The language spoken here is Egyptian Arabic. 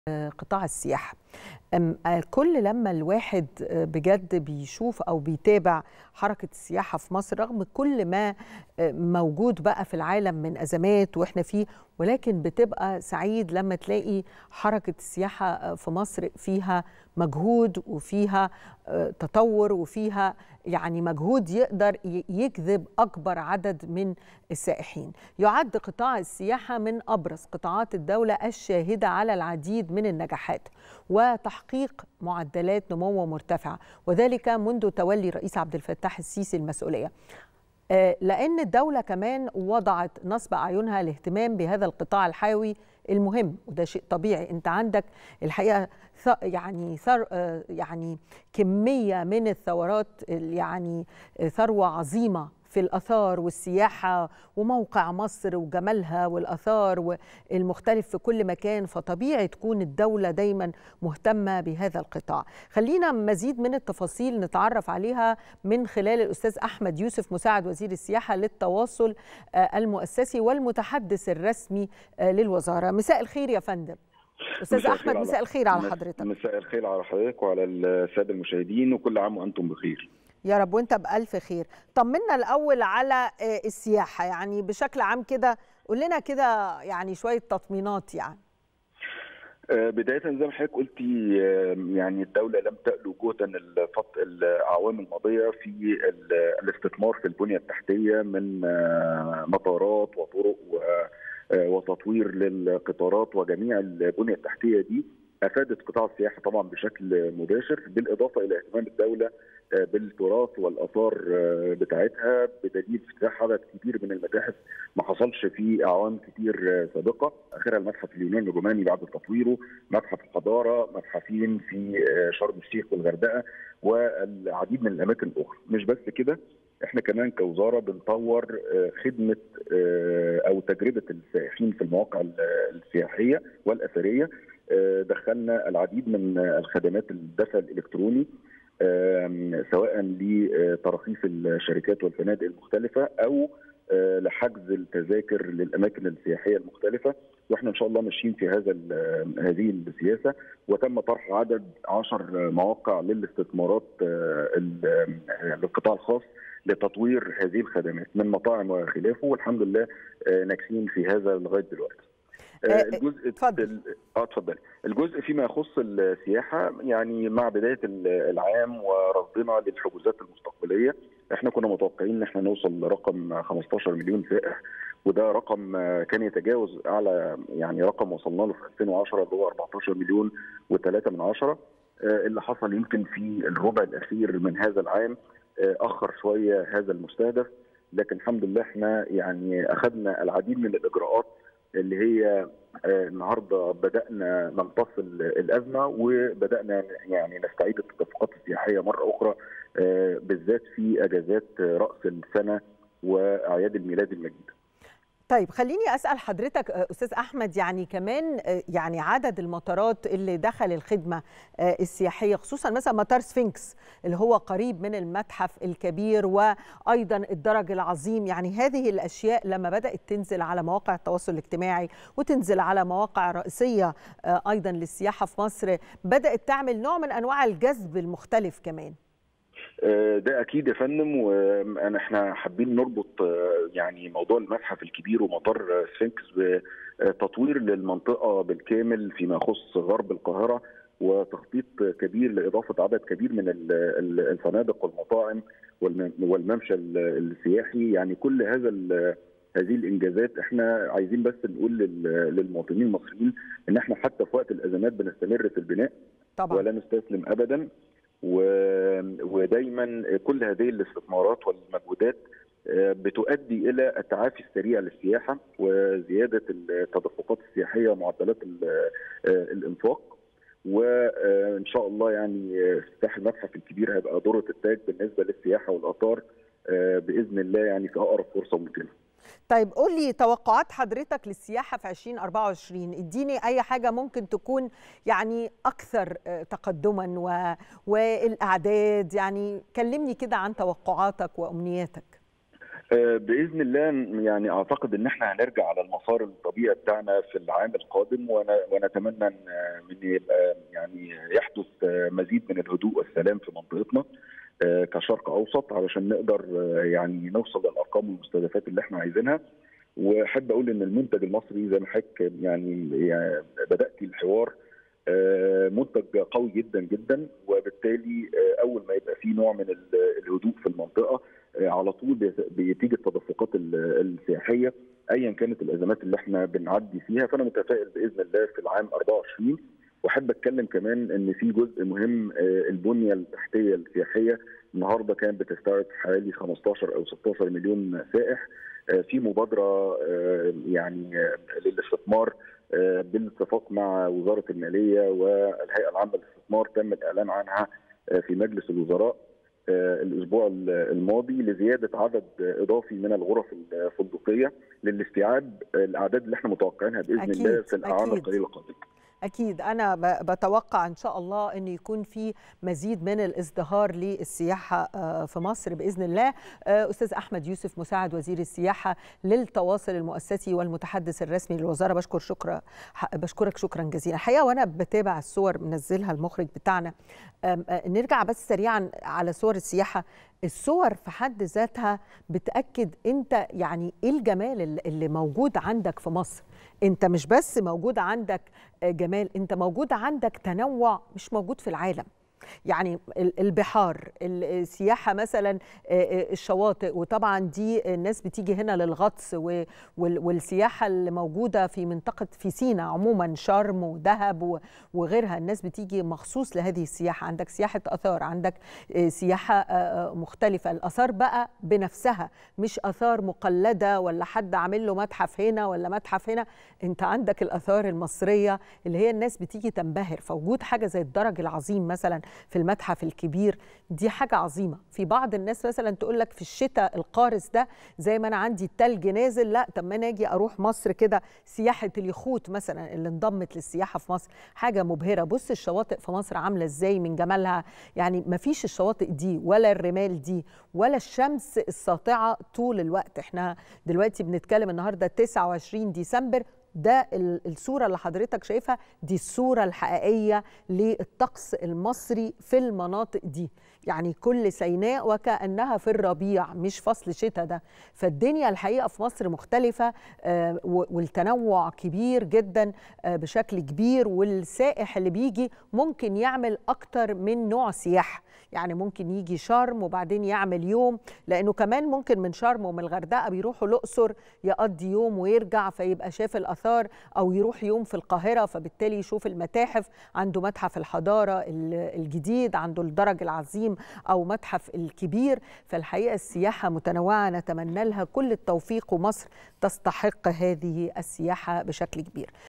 قطاع السياحة كل لما الواحد بجد بيشوف أو بيتابع حركة السياحة في مصر رغم كل ما موجود بقى في العالم من أزمات وإحنا فيه ولكن بتبقى سعيد لما تلاقي حركة السياحة في مصر فيها مجهود وفيها تطور وفيها يعني مجهود يقدر يجذب أكبر عدد من السائحين يعد قطاع السياحة من أبرز قطاعات الدولة الشاهدة على العديد من النجاحات وتحقيق معدلات نمو مرتفعة وذلك منذ تولي الرئيس عبد الفتاح السيسي المسؤولية لأن الدولة كمان وضعت نصب أعينها الاهتمام بهذا القطاع الحيوي المهم وده شيء طبيعي انت عندك الحقيقه يعني ثر يعني كميه من الثورات يعني ثروه عظيمه في الاثار والسياحه وموقع مصر وجمالها والاثار والمختلف في كل مكان فطبيعي تكون الدوله دايما مهتمه بهذا القطاع. خلينا مزيد من التفاصيل نتعرف عليها من خلال الاستاذ احمد يوسف مساعد وزير السياحه للتواصل المؤسسي والمتحدث الرسمي للوزاره. مساء الخير يا فندم. استاذ احمد مساء الخير على حضرتك. مساء الخير على حضرتك وعلى الساده المشاهدين وكل عام وانتم بخير. يا رب وانت بألف خير طمنا الأول على السياحة يعني بشكل عام كده قول لنا كده يعني شوية تطمينات يعني بداية زي ما حضرتك قلتي يعني الدولة لم تألو جهدا الفط... الأعوام الماضية في الاستثمار في البنية التحتية من مطارات وطرق و... وتطوير للقطارات وجميع البنية التحتية دي افادت قطاع السياحه طبعا بشكل مباشر بالاضافه الى اهتمام الدوله بالتراث والاثار بتاعتها بدليل افتتاح عدد كبير من المتاحف ما حصلش في اعوام كتير سابقه اخرها المتحف اليوناني الروماني بعد تطويره متحف الحضاره متحفين في شرم الشيخ والغردقه والعديد من الاماكن الاخرى مش بس كده احنا كمان كوزاره بنطور خدمه او تجربه السائحين في المواقع السياحيه والاثريه دخلنا العديد من الخدمات الدفع الالكتروني سواء لتراخيص الشركات والفنادق المختلفه او لحجز التذاكر للاماكن السياحيه المختلفه واحنا ان شاء الله ماشيين في هذا هذه السياسه وتم طرح عدد 10 مواقع للاستثمارات للقطاع الخاص لتطوير هذه الخدمات من مطاعم وخلافه والحمد لله ناجحين في هذا لغايه دلوقتي. الجزء اتفضل اه اتفضل الجزء فيما يخص السياحه يعني مع بدايه العام ورصدنا للحجوزات المستقبليه احنا كنا متوقعين ان احنا نوصل لرقم 15 مليون سائح وده رقم كان يتجاوز اعلى يعني رقم وصلنا له في 2010 اللي هو 14 مليون و3 من عشرة اللي حصل يمكن في الربع الاخير من هذا العام اخر شويه هذا المستهدف لكن الحمد لله احنا يعني اخذنا العديد من الاجراءات اللي هي النهارده بدانا نمتص الازمه وبدانا يعني نستعيد التدفقات السياحيه مره اخرى بالذات في اجازات راس السنه واعياد الميلاد المجيده. طيب خليني اسال حضرتك استاذ احمد يعني كمان يعني عدد المطارات اللي دخل الخدمه السياحيه خصوصا مثلا مطار سفنكس اللي هو قريب من المتحف الكبير وايضا الدرج العظيم يعني هذه الاشياء لما بدات تنزل على مواقع التواصل الاجتماعي وتنزل على مواقع رئيسيه ايضا للسياحه في مصر بدات تعمل نوع من انواع الجذب المختلف كمان ده اكيد يا فندم وانا احنا حابين نربط يعني موضوع المتحف الكبير ومطار سفنكس بتطوير للمنطقه بالكامل فيما يخص غرب القاهره وتخطيط كبير لاضافه عدد كبير من الفنادق والمطاعم والممشى السياحي يعني كل هذا هذه الانجازات احنا عايزين بس نقول للمواطنين المصريين ان احنا حتى في وقت الازمات بنستمر في البناء طبعا ولا نستسلم ابدا ودايما كل هذه الاستثمارات والمجهودات بتؤدي الى التعافي السريع للسياحه وزياده التدفقات السياحيه ومعدلات الانفاق وان شاء الله يعني افتتاح المتحف الكبير هيبقى دوره التاج بالنسبه للسياحه والاثار باذن الله يعني في اقرب فرصه ممكنه. طيب قول لي توقعات حضرتك للسياحه في 2024 اديني اي حاجه ممكن تكون يعني اكثر تقدما و... والاعداد يعني كلمني كده عن توقعاتك وامنياتك باذن الله يعني اعتقد ان احنا هنرجع على المسار الطبيعي بتاعنا في العام القادم ونتمنى ان يبقى يعني يحدث مزيد من الهدوء والسلام في منطقتنا كشرق اوسط علشان نقدر يعني نوصل للارقام والمستهدفات اللي احنا عايزينها واحب اقول ان المنتج المصري زي ما حضرتك يعني, يعني بدات الحوار منتج قوي جدا جدا وبالتالي اول ما يبقى في نوع من الهدوء في المنطقه على طول بتيجي التدفقات السياحيه ايا كانت الازمات اللي احنا بنعدي فيها فانا متفائل باذن الله في العام 24 واحب اتكلم كمان ان في جزء مهم البنيه التحتيه السياحيه النهارده كانت بتستوعب حوالي 15 او 16 مليون سائح في مبادره يعني للاستثمار بالاتفاق مع وزاره الماليه والهيئه العامه للاستثمار تم الاعلان عنها في مجلس الوزراء الاسبوع الماضي لزياده عدد اضافي من الغرف الفندقيه للاستيعاب الاعداد اللي احنا متوقعينها باذن أكيد الله في الاعوام القليله القادمه. أكيد أنا بتوقع إن شاء الله أن يكون في مزيد من الازدهار للسياحة في مصر بإذن الله أستاذ أحمد يوسف مساعد وزير السياحة للتواصل المؤسسي والمتحدث الرسمي للوزارة بشكر شكرا بشكرك شكرا جزيلا الحقيقة وأنا بتابع الصور منزلها المخرج بتاعنا نرجع بس سريعا على صور السياحة الصور في حد ذاتها بتأكد أنت يعني إيه الجمال اللي موجود عندك في مصر أنت مش بس موجود عندك جمال أنت موجود عندك تنوع مش موجود في العالم يعني البحار السياحه مثلا الشواطئ وطبعا دي الناس بتيجي هنا للغطس والسياحه اللي موجوده في منطقه في سينا عموما شرم ودهب وغيرها الناس بتيجي مخصوص لهذه السياحه عندك سياحه اثار عندك سياحه مختلفه الاثار بقى بنفسها مش اثار مقلده ولا حد عامل له متحف هنا ولا متحف هنا انت عندك الاثار المصريه اللي هي الناس بتيجي تنبهر فوجود حاجه زي الدرج العظيم مثلا في المتحف الكبير دي حاجة عظيمة في بعض الناس مثلا تقول لك في الشتاء القارس ده زي ما أنا عندي التلج نازل لا طب ما أنا أجي أروح مصر كده سياحة اليخوت مثلا اللي انضمت للسياحة في مصر حاجة مبهرة بص الشواطئ في مصر عاملة إزاي من جمالها يعني ما فيش الشواطئ دي ولا الرمال دي ولا الشمس الساطعة طول الوقت احنا دلوقتي بنتكلم النهاردة 29 ديسمبر ده الصوره اللي حضرتك شايفها دي الصوره الحقيقيه للطقس المصري في المناطق دي يعني كل سيناء وكانها في الربيع مش فصل شتاء ده فالدنيا الحقيقه في مصر مختلفه والتنوع كبير جدا بشكل كبير والسائح اللي بيجي ممكن يعمل اكتر من نوع سياحه يعني ممكن يجي شرم وبعدين يعمل يوم لانه كمان ممكن من شرم ومن الغردقه بيروحوا الاقصر يقضي يوم ويرجع فيبقى شاف الاثار او يروح يوم في القاهره فبالتالي يشوف المتاحف عنده متحف الحضاره الجديد عنده الدرج العظيم او متحف الكبير فالحقيقه السياحه متنوعه نتمنى لها كل التوفيق ومصر تستحق هذه السياحه بشكل كبير